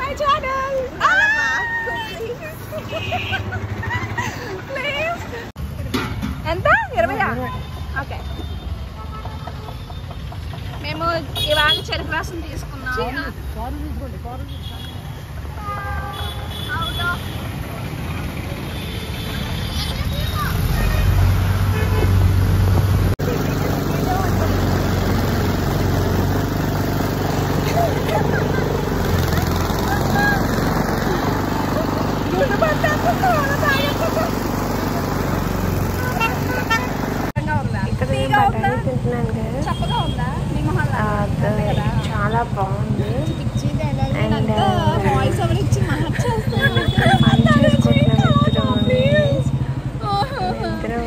My channel please ఎంత ఇరవై okay మేము ఇవాళ చెరుకు రసం తీసుకున్నాం అవును. ఇక్కడ నేను బఠానీ తింటున్నాను కదా చప్పగా ఉందా మీ మొహల్లా? అది చాలా బాగుంది అండ్ వాయిస్ ఓవర్ ఇచ్చి మార్చేస్తాను. పని చేసుకుంటున్నాం ఇద్దరం ఇద్దరం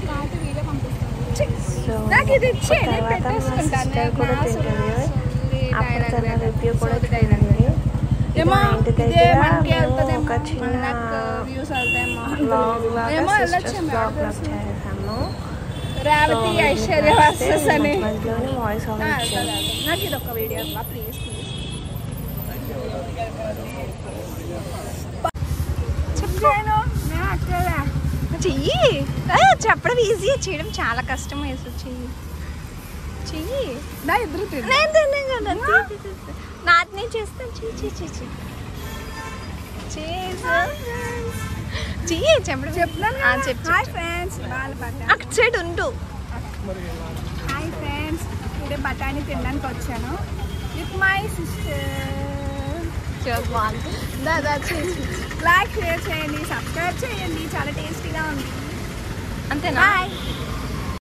సో నాకు ఇది ఇచ్చే నేను తర్వాత మా పెట్టేసుకుంటాను సిస్టర్ కూడా నా తింటుంది సొల్లి అప్పుడు dialogue తన లేదు. రివ్యూ కూడా సొల్లి dialogue. తింటుంది ఏమో మా ఇంటి ఇదే దగ్గర మనకి మేము వెళ్తుందేమో ఒక చిన్న మనకు వ్యూస్ వెళ్తాయేమో బ్లాగ్ ఏమో లాగా వెళ్ళొచ్చు సిస్టర్స్ బ్లాగ్ లాగా చేసాము రేవతి ఐశ్వర్య వర్సెస్ అని మధ్యలోనే వాయిస్ ఆ, ఓవర్ వెళ్తా, ఇచ్చాను వెళ్తా. నాకు ఇది ఒక వీడియో ప్లీజ్ ప్లీజ్ చెప్పాను చెయ్యి ఆ, చెప్పడం ఈజీ చేయడం చాలా కష్టం వేసు చెయ్యి చెయ్యి నా ఇద్దరు తింటాం. నేను తిన్నాను కదా తీ, తీ, తీ, తీ. నాది నేను చేస్తాను చెయ్యి చెయ్యి చెయ్యి చెయ్యి చేసు. చెయ్యి చెప్పడం చెప్తున్నాను ఆ, కదా. చెప్పు హాయ్ చెప్పు. ఫ్రెండ్స్ వాళ్ళ బఠానీ అక్కడ సైడ్ ఉండు హాయ్ ఫ్రెండ్స్ ఇదే బఠానీ తినడానికి వచ్చాను విత్ మై సిస్టర్ దాదా చెయ్యి చెయ్యి. లైక్ షేర్ చేయండి సబ్స్క్రైబ్ చేయండి చాలా టేస్టీగా ఉంది అంతేనా బాయ్